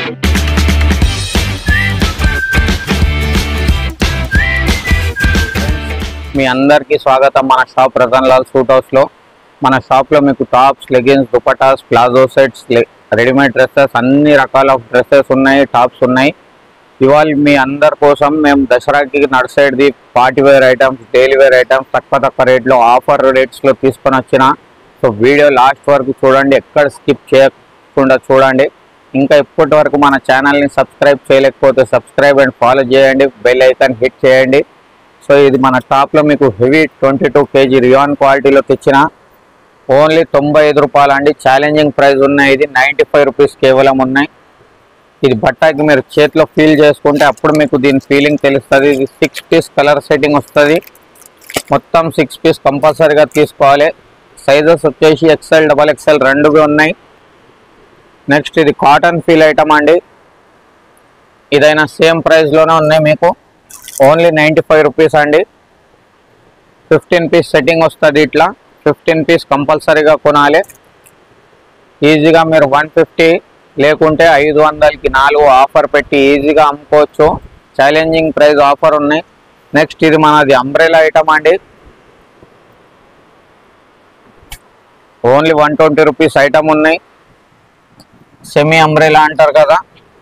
మీ అందరికీ స్వాగతం మన shop Ratan Lal suit house లో మన షాప్ లో మీకు tops leggings dupattas palazzo sets readymade dresses అన్ని రకాల డ్రెస్సెస్ ఉన్నాయి టాప్స్ ఉన్నాయి ఇవాళ మీ అందరి కోసం మేము దసరాకి నడిసేది party wear items daily wear items తక్కువ తక్కువ రేట్లో ఆఫర్ రేట్స్లో తీసుకొని వచ్చిన సో వీడియో లాస్ట్ వరకు చూడండి ఎక్కడ స్కిప్ చేయకుండా చూడండి ఇంకా ఇప్పటి వరకు మన ఛానల్ని సబ్స్క్రైబ్ చేయలేకపోతే సబ్స్క్రైబ్ అండ్ ఫాలో చేయండి బెల్ ఐకాన్ హిట్ చేయండి సో ఇది మన టాప్లో మీకు heavy twenty two KG rayon క్వాలిటీలో తెచ్చిన ఓన్లీ తొంభై ఐదు రూపాయలు అండి ఛాలెంజింగ్ ప్రైస్ ఉన్నాయి ఇది నైంటీ ఫైవ్ రూపీస్ కేవలం ఉన్నాయి ఇది బట్టాకి మీరు చేతిలో ఫీల్ చేసుకుంటే అప్పుడు మీకు దీని ఫీలింగ్ తెలుస్తుంది ఇది సిక్స్ పీస్ కలర్ సెట్టింగ్ వస్తుంది మొత్తం సిక్స్ పీస్ కంపల్సరీగా తీసుకోవాలి సైజెస్ వచ్చేసి ఎక్సెల్ డబల్ ఎక్సెల్ రెండుగా ఉన్నాయి నెక్స్ట్ ఇది కాటన్ ఫీల్ ఐటమ్ అండి ఇదైనా సేమ్ ప్రైస్లోనే ఉన్నాయి మీకు ఓన్లీ నైంటీ ఫైవ్ రూపీస్ అండి ఫిఫ్టీన్ పీస్ సెట్టింగ్ వస్తుంది ఇట్లా ఫిఫ్టీన్ పీస్ కంపల్సరీగా కొనాలి ఈజీగా మీరు వన్ ఫిఫ్టీ లేకుంటే ఐదు వందలకి నాలుగు ఆఫర్ పెట్టి ఈజీగా అమ్ముకోవచ్చు ఛాలెంజింగ్ ప్రైస్ ఆఫర్ ఉన్నాయి నెక్స్ట్ ఇది మనది అంబ్రెలా ఐటమ్ అండి only one twenty rupees item ఉన్నాయి సెమీ అంబ్రెలా అంటారు కదా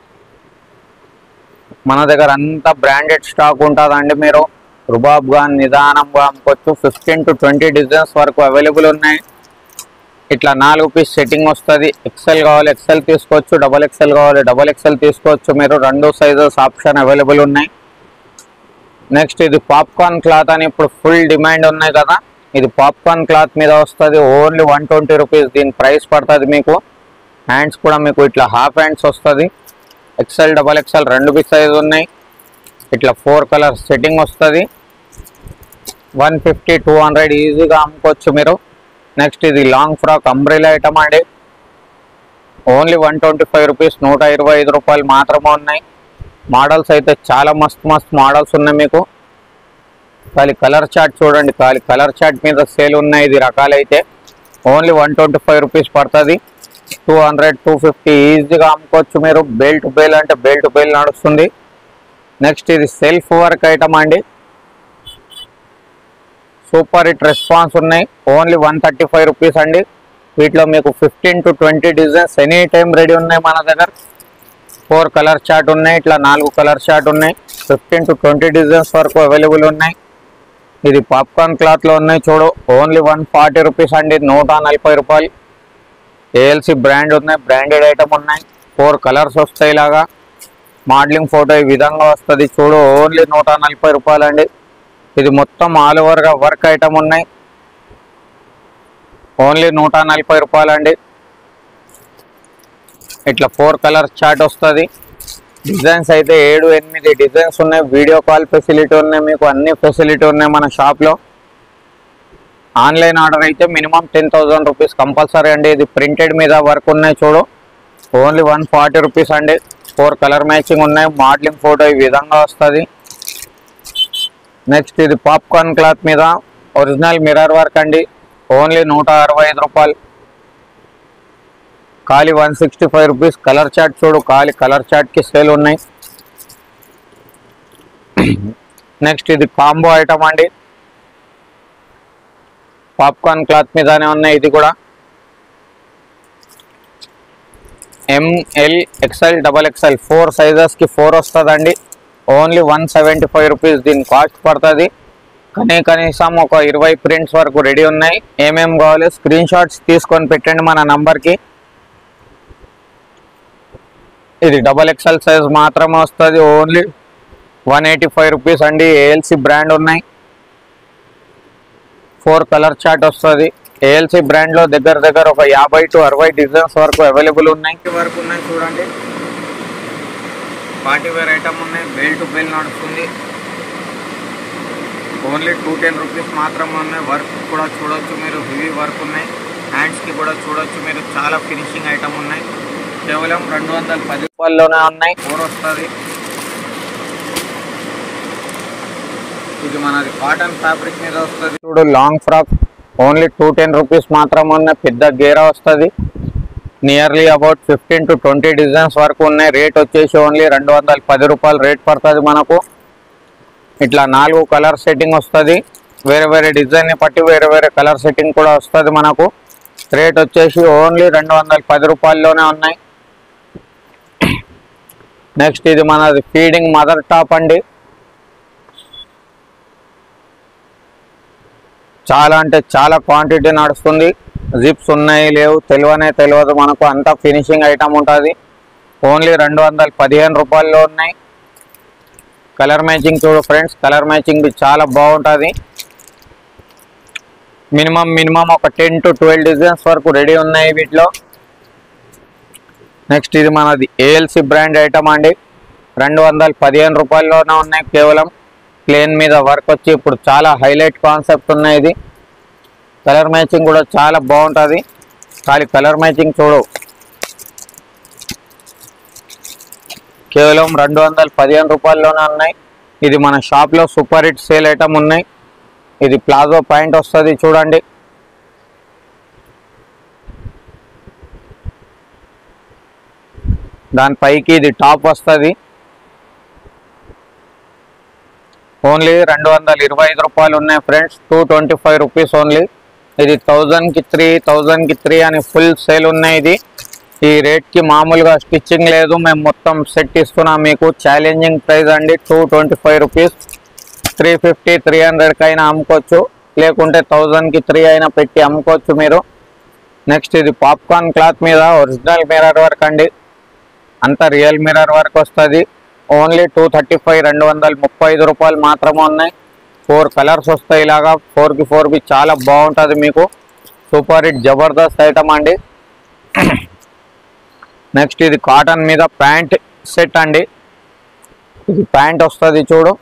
మన దగ్గర అంతా బ్రాండెడ్ స్టాక్ ఉంటుందండి మీరు రుబాబ్గా నిదానంగా అమ్ముకోవచ్చు ఫిఫ్టీన్ టు ట్వంటీ డిజైన్స్ వరకు అవైలబుల్ ఉన్నాయి ఇట్లా నాలుగు పీస్ సెట్టింగ్ వస్తుంది ఎక్సెల్ కావాలి ఎక్సెల్ తీసుకోవచ్చు డబల్ ఎక్సెల్ కావాలి డబల్ ఎక్సెల్ తీసుకోవచ్చు మీరు రెండు సైజెస్ ఆప్షన్ అవైలబుల్ ఉన్నాయి నెక్స్ట్ ఇది పాప్కార్న్ క్లాత్ అని ఇప్పుడు ఫుల్ డిమాండ్ ఉన్నాయి కదా ఇది పాప్కార్న్ క్లాత్ మీద వస్తుంది ఓన్లీ వన్ ట్వంటీ రూపీస్ దీని ప్రైస్ పడుతుంది మీకు హ్యాండ్స్ కూడా మీకు ఇట్లా హాఫ్ హ్యాండ్స్ వస్తుంది ఎక్సెల్ డబల్ ఎక్సెల్ రెండు బిగ్ సైజ్ ఉన్నాయి ఇట్లా ఫోర్ కలర్ సెట్టింగ్ వస్తుంది వన్ ఫిఫ్టీ టూ హండ్రెడ్ ఈజీగా అమ్ముకోవచ్చు మీరు నెక్స్ట్ ఇది లాంగ్ ఫ్రాక్ అంబ్రెలా ఐటమ్ అండి only one twenty five rupees నూట ఇరవై ఐదు రూపాయలు మాత్రమే ఉన్నాయి మోడల్స్ అయితే చాలా మస్తు మస్తు మోడల్స్ ఉన్నాయి మీకు ఖాళీ కలర్ చార్ట్ చూడండి ఖాళీ కలర్ చార్ట్ మీద సేల్ ఉన్నాయి ఇది రకాలైతే only one twenty five rupees పడుతుంది టూ హండ్రెడ్ టూ ఫిఫ్టీ ఈజీగా అమ్ముకోవచ్చు మీరు బేల్ టు బేల్ అంటే బేల్ టు బేల్ నడుస్తుంది నెక్స్ట్ ఇది సెల్ఫ్ వర్క్ ఐటమ్ అండి సూపర్ హిట్ రెస్పాన్స్ ఉన్నాయి only one thirty five rupees అండి వీటిలో మీకు fifteen to twenty designs any time ready ఉన్నాయి మన దగ్గర ఫోర్ కలర్ చార్ట్ ఉన్నాయి ఇట్లా నాలుగు కలర్ చార్ట్ ఉన్నాయి ఫిఫ్టీన్ టు ట్వంటీ డిజైన్స్ వరకు అవైలబుల్ ఉన్నాయి ఇది పాప్కార్న్ క్లాత్లో ఉన్నాయి చూడు ఓన్లీ వన్ ఫార్టీ రూపీస్ అండి నూట నలభై రూపాయలు ఏఎల్సి బ్రాండ్ ఉన్నాయి బ్రాండెడ్ ఐటమ్ ఉన్నాయి ఫోర్ కలర్స్ వస్తాయి ఇలాగా మోడలింగ్ ఫోటో ఈ విధంగా వస్తుంది చూడు ఓన్లీ నూట నలభై రూపాయలు అండి ఇది మొత్తం ఆల్ ఓవర్గా వర్క్ ఐటమ్ ఉన్నాయి ఓన్లీ నూట నలభై రూపాయలు అండి ఇట్లా ఫోర్ కలర్ చార్ట్ వస్తుంది డిజైన్స్ అయితే ఏడు ఎనిమిది డిజైన్స్ ఉన్నాయి వీడియో కాల్ ఫెసిలిటీ ఉన్నాయి మీకు అన్ని ఫెసిలిటీ ఉన్నాయి మన షాప్లో ఆన్లైన్ ఆర్డర్ అయితే minimum ten thousand rupees compulsory అండి ఇది ప్రింటెడ్ మీద వర్క్ ఉన్నాయి చూడు ఓన్లీ వన్ ఫార్టీ రూపీస్ అండి ఫోర్ కలర్ మ్యాచింగ్ ఉన్నాయి మోడలింగ్ ఫోటో ఈ విధంగా వస్తుంది నెక్స్ట్ ఇది పాప్కార్న్ క్లాత్ మీద ఒరిజినల్ మిర్రర్ వర్క్ అండి ఓన్లీ నూట అరవై ఐదు రూపాయలు ఖాళీ one sixty five rupees colour chart చూడు ఖాళీ కలర్ చార్ట్కి సేల్ ఉన్నాయి నెక్స్ట్ ఇది కాంబో ఐటమ్ అండి పాప్కార్న్ క్లాత్ మీదనే ఉన్నాయి ఇది కూడా M L XL double XL four సైజెస్కి ఫోర్ వస్తుందండి only one seventy five rupees దీని కాస్ట్ పడుతుంది కానీ కనీసం ఒక ఇరవై ప్రింట్స్ వరకు రెడీ ఉన్నాయి ఏమేం కావాలి స్క్రీన్ షాట్స్ తీసుకొని పెట్టండి మన నంబర్కి ఇది డబల్ ఎక్స్ఎల్ సైజ్ మాత్రమే వస్తుంది only one eighty five rupees అండి ఏఎల్సి బ్రాండ్ ఉన్నాయి ఫోర్ కలర్ చార్ట్ వస్తుంది ఏఎల్సి బ్రాండ్లో దగ్గర దగ్గర ఒక యాభై టు అరవై డిజైన్స్ వరకు అవైలబుల్ ఉన్నాయి వరకు ఉన్నాయి చూడండి పార్టీ వేర్ ఐటమ్ ఉన్నాయి బెల్ టు బెల్ నడుస్తుంది ఓన్లీ టూ టెన్ రూపీస్ మాత్రమే ఉన్నాయి వర్క్ కూడా చూడొచ్చు మీరు హెవీ వర్క్ ఉన్నాయి హ్యాండ్స్కి కూడా చూడొచ్చు మీరు చాలా ఫినిషింగ్ ఐటమ్ ఉన్నాయి కేవలం రెండు వందల పది రూపాయల్లోనే ఉన్నాయి ఫోర్ వస్తుంది ఇది మనది కాటన్ ఫ్యాబ్రిక్ మీద వస్తుంది చూడు long frock only two ten rupees మాత్రమే ఉన్న పెద్ద గేరా వస్తుంది nearly about fifteen to twenty designs వరకు ఉన్నాయి రేట్ వచ్చేసి ఓన్లీ రెండు వందల పది రూపాయలు రేట్ పడుతుంది మనకు ఇట్లా నాలుగు కలర్ సెట్టింగ్ వస్తుంది వేరే వేరే డిజైన్ని బట్టి వేరే వేరే కలర్ సెట్టింగ్ కూడా వస్తుంది మనకు రేట్ వచ్చేసి ఓన్లీ రెండు వందల పది రూపాయల్లోనే ఉన్నాయి నెక్స్ట్ ఇది మనది ఫీడింగ్ మదర్ టాప్ అండి చాలా అంటే చాలా క్వాంటిటీ నడుస్తుంది జిప్స్ ఉన్నాయి లేవు తెలియనే తెలియదు మనకు అంతా ఫినిషింగ్ ఐటమ్ ఉంటుంది ఓన్లీ రెండు వందల పదిహేను రూపాయల్లో ఉన్నాయి కలర్ మ్యాచింగ్ చూడు ఫ్రెండ్స్ కలర్ మ్యాచింగ్ చాలా బాగుంటుంది మినిమం మినిమం ఒక టెన్ టు ట్వెల్వ్ డిజైన్స్ వరకు రెడీ ఉన్నాయి వీటిలో నెక్స్ట్ ఇది మనది ఏఎల్సి బ్రాండ్ ఐటమ్ అండి రెండు వందల పదిహేను రూపాయల్లోనే ఉన్నాయి కేవలం ప్లేన్ మీద వర్క్ వచ్చి ఇప్పుడు చాలా హైలైట్ కాన్సెప్ట్ ఉన్నాయి ఇది కలర్ మ్యాచింగ్ కూడా చాలా బాగుంటుంది ఖాళీ కలర్ మ్యాచింగ్ చూడు కేవలం రెండు వందల పదిహేను రూపాయల్లోనే ఉన్నాయి ఇది మన షాప్లో సూపర్ హిట్ సేల్ ఐటమ్ ఉన్నాయి ఇది ప్లాజో పాయింట్ వస్తుంది చూడండి దాని పైకి ఇది టాప్ వస్తుంది ఓన్లీ రెండు వందల ఇరవై ఐదు రూపాయలు ఉన్నాయి friends two twenty five rupees only ఇది థౌజండ్కి త్రీ థౌజండ్కి త్రీ అని ఫుల్ సేల్ ఉన్నాయి ఇది ఈ రేట్కి మామూలుగా స్టిచ్చింగ్ లేదు మేము మొత్తం సెట్ ఇస్తున్నాం మీకు ఛాలెంజింగ్ ప్రైస్ అండి two twenty five rupees three fifty three హండ్రెడ్కి అయినా అమ్ముకోవచ్చు లేకుంటే థౌజండ్కి త్రీ అయినా పెట్టి అమ్ముకోవచ్చు మీరు నెక్స్ట్ ఇది పాప్కార్న్ క్లాత్ మీద ఒరిజినల్ మిర్రర్ వర్క్ అండి అంతా రియల్ మిర్రర్ వర్క్ వస్తుంది ఓన్లీ టూ థర్టీ ఫైవ్ రెండు వందల ముప్పై ఐదు రూపాయలు మాత్రమే ఉన్నాయి ఫోర్ కలర్స్ వస్తాయి ఇలాగా ఫోర్కి ఫోర్కి చాలా బాగుంటుంది మీకు సూపర్ హిట్ జబర్దస్త్ ఐటమ్ అండి నెక్స్ట్ ఇది కాటన్ మీద ప్యాంట్ సెట్ అండి ఇది ప్యాంట్ వస్తుంది చూడు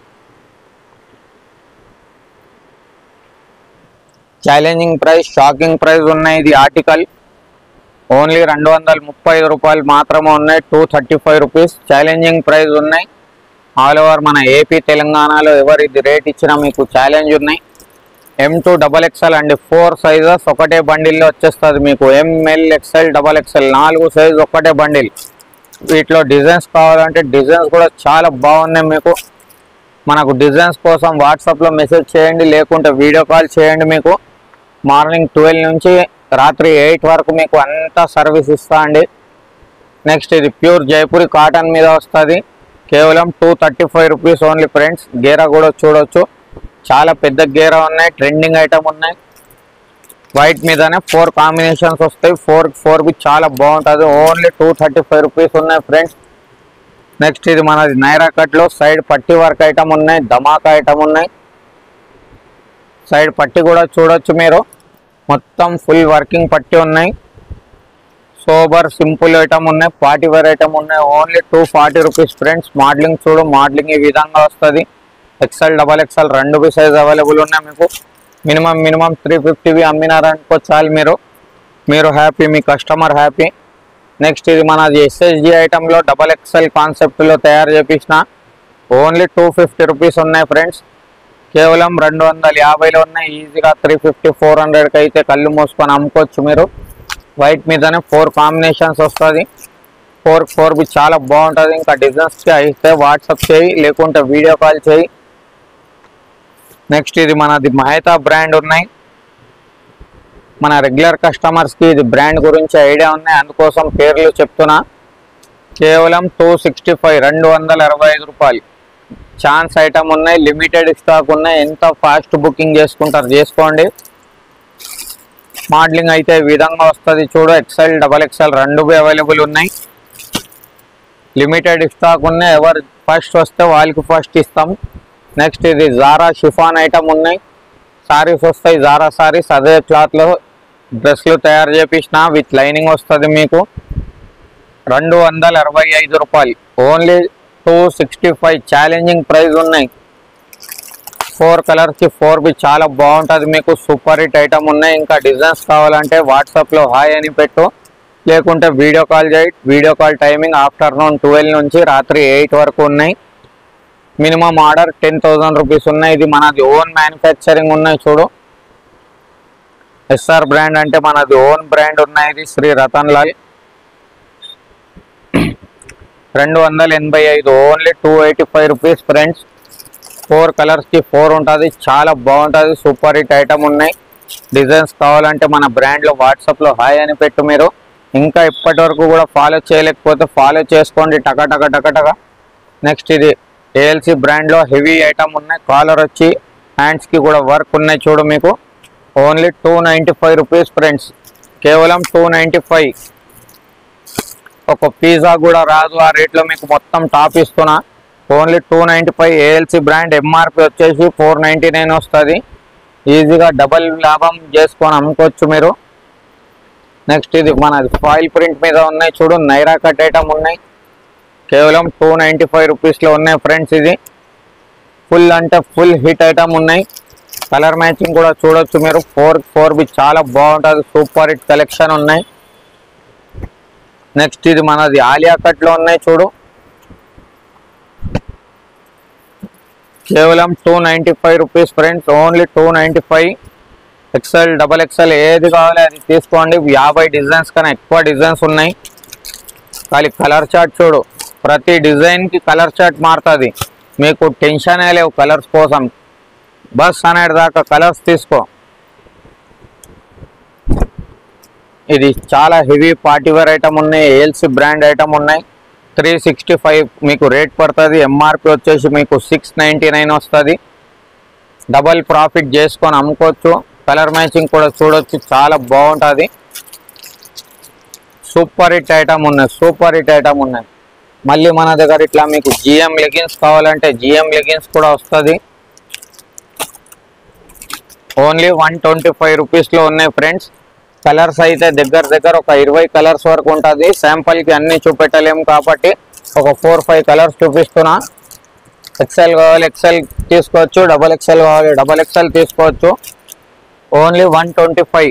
ఛాలెంజింగ్ ప్రైస్ షాకింగ్ ప్రైస్ ఉన్నాయి ఇది ఆర్టికల్ ఓన్లీ రెండు వందల ముప్పై ఐదు రూపాయలు మాత్రమే ఉన్నాయి two thirty five rupees challenging price ఉన్నాయి ఆల్ ఓవర్ మన ఏపీ తెలంగాణలో ఎవరు ఇది రేట్ ఇచ్చినా మీకు ఛాలెంజ్ ఉన్నాయి ఎం టూ డబల్ ఎక్స్ఎల్ అండి ఫోర్ సైజెస్ ఒకటే బండిల్లో వచ్చేస్తుంది మీకు ఎంఎల్ ఎక్స్ఎల్ డబల్ ఎక్స్ఎల్ నాలుగు సైజ్ ఒకటే బండిల్ వీటిలో డిజైన్స్ కావాలంటే డిజైన్స్ కూడా చాలా బాగున్నాయి మీకు మనకు డిజైన్స్ కోసం వాట్సాప్లో మెసేజ్ చేయండి లేకుంటే వీడియో కాల్ చేయండి మీకు మార్నింగ్ ట్వెల్వ్ నుంచి రాత్రి ఎయిట్ వరకు మీకు అంతా సర్వీస్ ఇస్తా అండి నెక్స్ట్ ఇది ప్యూర్ జైపూరి కాటన్ మీద వస్తుంది కేవలం two thirty five rupees only friends గేరా కూడా చూడొచ్చు చాలా పెద్ద గేరా ఉన్నాయి ట్రెండింగ్ ఐటమ్ ఉన్నాయి వైట్ మీదనే ఫోర్ కాంబినేషన్స్ వస్తాయి ఫోర్ ఫోర్ బి చాలా బాగుంటుంది only two thirty five rupees ఉన్నాయి ఫ్రెండ్స్ నెక్స్ట్ ఇది మనది నైరా కట్లో సైడ్ పట్టి వర్క్ ఐటమ్ ఉన్నాయి ధమాకా ఐటమ్ ఉన్నాయి సైడ్ పట్టి కూడా చూడొచ్చు మీరు మొత్తం ఫుల్ వర్కింగ్ పట్టి ఉన్నాయి సోబర్ సింపుల్ ఐటమ్ ఉన్నాయి పార్టీ వేర్ ఐటమ్ ఉన్నాయి only two forty rupees friends modelling చూడు మోడలింగ్ ఈ విధంగా వస్తుంది ఎక్సెల్ డబల్ ఎక్సెల్ రెండు బి సైజ్ అవైలబుల్ ఉన్నాయి మీకు మినిమం మినిమం త్రీ ఫిఫ్టీవి అమ్మినారనుకో చాలు మీరు మీరు హ్యాపీ మీ కస్టమర్ హ్యాపీ నెక్స్ట్ ఇది మనది ఎస్ఎస్జి ఐటెంలో డబల్ ఎక్సెల్ కాన్సెప్ట్లో తయారు చేపించిన ఓన్లీ టూ ఫిఫ్టీ రూపీస్ ఉన్నాయి ఫ్రెండ్స్ కేవలం రెండు వందల యాభైలో ఉన్నాయి ఈజీగా త్రీ ఫిఫ్టీ ఫోర్ హండ్రెడ్కి అయితే కళ్ళు మూసుకొని అమ్ముకోవచ్చు మీరు వైట్ మీదనే ఫోర్ కాంబినేషన్స్ వస్తుంది ఫోర్ ఫోర్ బి చాలా బాగుంటుంది ఇంకా డిజైన్స్కి అయితే వాట్సాప్ చేయి లేకుంటే వీడియో కాల్ చేయి నెక్స్ట్ ఇది మనది మహేతా బ్రాండ్ ఉన్నాయి మన రెగ్యులర్ కస్టమర్స్కి ఇది బ్రాండ్ గురించి ఐడియా ఉన్నాయి అందుకోసం పేర్లు చెప్తున్నా కేవలం టూ సిక్స్టీ ఫైవ్ రెండు వందల అరవై ఐదు రూపాయలు ఛాన్స్ ఐటమ్ ఉన్నాయి లిమిటెడ్ స్టాక్ ఉన్నాయి ఎంత ఫాస్ట్ బుకింగ్ చేసుకుంటారు చేసుకోండి మోడలింగ్ అయితే ఈ విధంగా వస్తుంది చూడు ఎక్సెల్ డబల్ ఎక్సెల్ రెండు అవైలబుల్ ఉన్నాయి లిమిటెడ్ స్టాక్ ఉన్నాయి ఎవరు ఫస్ట్ వస్తే వాళ్ళకి ఫస్ట్ ఇస్తాం నెక్స్ట్ ఇది జారా షిఫాన్ ఐటమ్ ఉన్నాయి సారీస్ వస్తాయి జారా సారీస్ అదే క్లాత్లో డ్రెస్లు తయారు చేపించిన విత్ లైనింగ్ వస్తుంది మీకు రెండు వందల అరవై ఐదు రూపాయలు only two sixty five challenging price ఉన్నాయి ఫోర్ కలర్స్కి ఫోర్ బి చాలా బాగుంటుంది మీకు సూపర్ హిట్ ఐటమ్ ఉన్నాయి ఇంకా డిజైన్స్ కావాలంటే వాట్సాప్లో హాయ్ అని పెట్టు లేకుంటే వీడియో కాల్ చేయి video call timing afternoon twelve నుంచి రాత్రి ఎయిట్ వరకు ఉన్నాయి minimum order ten thousand rupees ఉన్నాయి ఇది మనది ఓన్ మ్యానుఫ్యాక్చరింగ్ ఉన్నాయి చూడు ఎస్ఆర్ బ్రాండ్ అంటే మనది ఓన్ బ్రాండ్ ఉన్నాయి శ్రీ రతన్ లాల్ రెండు వందల ఎనభై ఐదు only two eighty five rupees friends four కలర్స్కి ఫోర్ ఉంటుంది చాలా బాగుంటుంది సూపర్ హిట్ ఐటమ్ ఉన్నాయి డిజైన్స్ కావాలంటే మన బ్రాండ్లో వాట్సాప్లో హాయ్ అని పెట్టు మీరు ఇంకా ఇప్పటి వరకు కూడా ఫాలో చేయలేకపోతే ఫాలో చేసుకోండి టక టక టక టక నెక్స్ట్ ఇది ఏఎల్సి బ్రాండ్లో హెవీ ఐటమ్ ఉన్నాయి కాలర్ వచ్చి హ్యాండ్స్కి కూడా వర్క్ ఉన్నాయి చూడు మీకు only two ninety five rupees friends కేవలం టూ నైంటీ ఫైవ్ ఒక పిజ్జా కూడా రాదు ఆ రేట్లో మీకు మొత్తం టాప్ ఇస్తున్నా only two ninety five ALC brand MRP వచ్చేసి ఫోర్ నైంటీ నైన్ వస్తుంది ఈజీగా డబల్ లాభం చేసుకొని అమ్ముకోవచ్చు మీరు నెక్స్ట్ ఇది మన ఫాయిల్ ప్రింట్ మీద ఉన్నాయి చూడు నైరా కట్ ఐటమ్ ఉన్నాయి కేవలం టూ నైంటీ ఫైవ్ రూపీస్లో ఉన్నాయి ఫ్రెండ్స్ ఇది ఫుల్ అంటే ఫుల్ హిట్ ఐటమ్ ఉన్నాయి కలర్ మ్యాచింగ్ కూడా చూడొచ్చు మీరు ఫోర్ ఫోర్ బి చాలా బాగుంటుంది సూపర్ హిట్ కలెక్షన్ ఉన్నాయి నెక్స్ట్ ఇది మనది ఆలియా కట్లో ఉన్నాయి చూడు కేవలం two ninety five rupees friends only two ninety five XL double XL ఏది కావాలో అది తీసుకోండి యాభై డిజైన్స్ కన్నా ఎక్కువ డిజైన్స్ ఉన్నాయి ఖాళీ కలర్ చార్ట్ చూడు ప్రతి డిజైన్కి కలర్ చార్ట్ మారుతుంది మీకు టెన్షనే లేవు కలర్స్ కోసం బస్ అనేది దాకా కలర్స్ తీసుకో ఇది చాలా హెవీ పార్టీ వేర్ ఐటమ్ ఉన్నాయి ఏఎల్సి బ్రాండ్ ఐటమ్ ఉన్నాయి త్రీ సిక్స్టీ ఫైవ్ మీకు రేట్ పడుతుంది ఎంఆర్పి వచ్చేసి మీకు సిక్స్ నైంటీ నైన్ వస్తుంది డబల్ ప్రాఫిట్ చేసుకొని అమ్ముకోవచ్చు కలర్ మ్యాచింగ్ కూడా చూడొచ్చు చాలా బాగుంటుంది సూపర్ హిట్ ఐటమ్ ఉన్నాయి సూపర్ హిట్ ఐటమ్ ఉన్నాయి మళ్ళీ మన దగ్గర ఇట్లా మీకు జిఎం లెగిన్స్ కావాలంటే జిఎం లెగిన్స్ కూడా వస్తుంది ఓన్లీ వన్ ట్వంటీ ఫైవ్ రూపీస్లో ఉన్నాయి ఫ్రెండ్స్ కలర్స్ అయితే దగ్గర దగ్గర ఒక ఇరవై కలర్స్ వరకు ఉంటుంది శాంపుల్కి అన్ని చూపెట్టలేము కాబట్టి ఒక ఫోర్ ఫైవ్ కలర్స్ చూపిస్తున్నా ఎక్సెల్ కావాలి ఎక్సెల్ తీసుకోవచ్చు డబల్ ఎక్సెల్ కావాలి డబల్ ఎక్సెల్ తీసుకోవచ్చు only one twenty five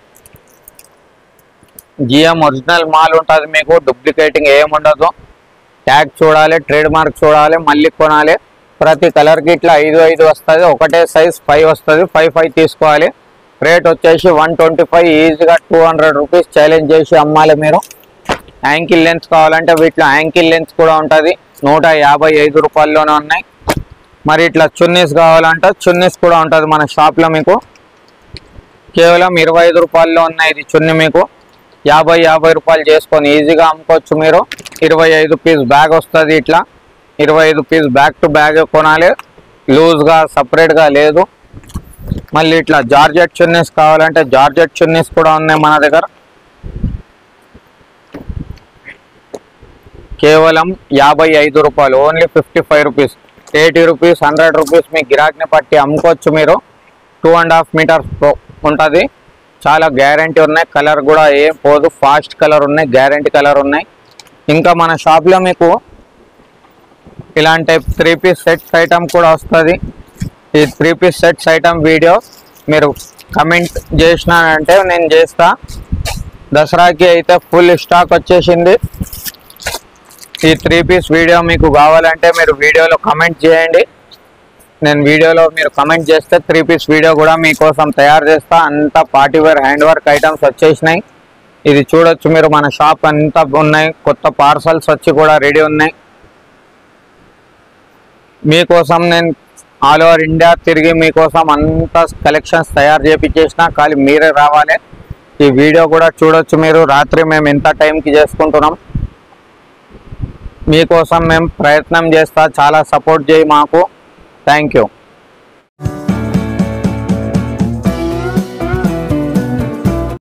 GM original మాల్ ఉంటుంది మీకు డూప్లికేటింగ్ ఏం ఉండదు ట్యాగ్ చూడాలి ట్రేడ్ మార్క్ చూడాలి మళ్ళీ కొనాలి ప్రతి కలర్కి ఇట్లా ఐదు ఐదు వస్తుంది ఒకటే సైజ్ ఫైవ్ వస్తుంది ఫైవ్ ఫైవ్ తీసుకోవాలి రేట్ వచ్చేసి వన్ ట్వంటీ ఫైవ్ ఈజీగా టూ హండ్రెడ్ రూపీస్ ఛాలెంజ్ చేసి అమ్మాలి మీరు యాంకిల్ లెన్స్ కావాలంటే వీటిలో యాంకిల్ లెన్స్ కూడా ఉంటుంది నూట యాభై ఐదు రూపాయల్లోనే ఉన్నాయి మరి ఇట్లా చున్నీస్ కావాలంటే చున్నీస్ కూడా ఉంటుంది మన షాప్లో మీకు కేవలం ఇరవై ఐదు రూపాయల్లో ఉన్నాయి ఇది చున్ని మీకు యాభై యాభై రూపాయలు చేసుకొని ఈజీగా అమ్ముకోవచ్చు మీరు ఇరవై ఐదు పీస్ బ్యాగ్ వస్తుంది ఇట్లా ఇరవై ఐదు పీస్ బ్యాగ్ టు బ్యాగ్ కొనాలి లూజ్గా సపరేట్గా లేదు మళ్ళీ ఇట్లా జార్జెట్ చున్నీస్ కావాలంటే జార్జెట్ చున్నీస్ కూడా ఉన్నాయి మన దగ్గర కేవలం యాభై ఐదు రూపాయలు only fifty five rupees eighty rupees hundred rupees మీ గిరాక్ని పట్టి అమ్ముకోవచ్చు మీరు టూ అండ్ హాఫ్ మీటర్స్ ఉంటుంది చాలా గ్యారంటీ ఉన్నాయి కలర్ కూడా ఏం పోదు ఫాస్ట్ కలర్ ఉన్నాయి గ్యారంటీ కలర్ ఉన్నాయి ఇంకా మన షాప్లో మీకు ఇలాంటి త్రీ పీస్ సెట్స్ ఐటమ్ కూడా వస్తుంది ఈ three piece sets item video మీరు కమెంట్ చేసినానంటే నేను చేస్తా దసరాకి అయితే ఫుల్ స్టాక్ వచ్చేసింది ఈ త్రీ పీస్ వీడియో మీకు కావాలంటే మీరు వీడియోలో కమెంట్ చేయండి నేను వీడియోలో మీరు కమెంట్ చేస్తే త్రీ పీస్ వీడియో కూడా మీకోసం తయారు చేస్తా అంతా party wear hand work items వచ్చేసినాయి ఇది చూడొచ్చు మీరు మన షాప్ అంతా ఉన్నాయి కొత్త పార్సల్స్ వచ్చి కూడా రెడీ ఉన్నాయి మీకోసం నేను ఆల్ ఓవర్ ఇండియా తిరిగి మీకోసం అంత కలెక్షన్స్ తయారు చేపించేసిన కానీ మీరే రావాలి ఈ వీడియో కూడా చూడొచ్చు మీరు రాత్రి మేము ఎంత టైంకి చేసుకుంటున్నాం మీకోసం మేము ప్రయత్నం చేస్తా చాలా సపోర్ట్ చేయి మాకు థ్యాంక్ యూ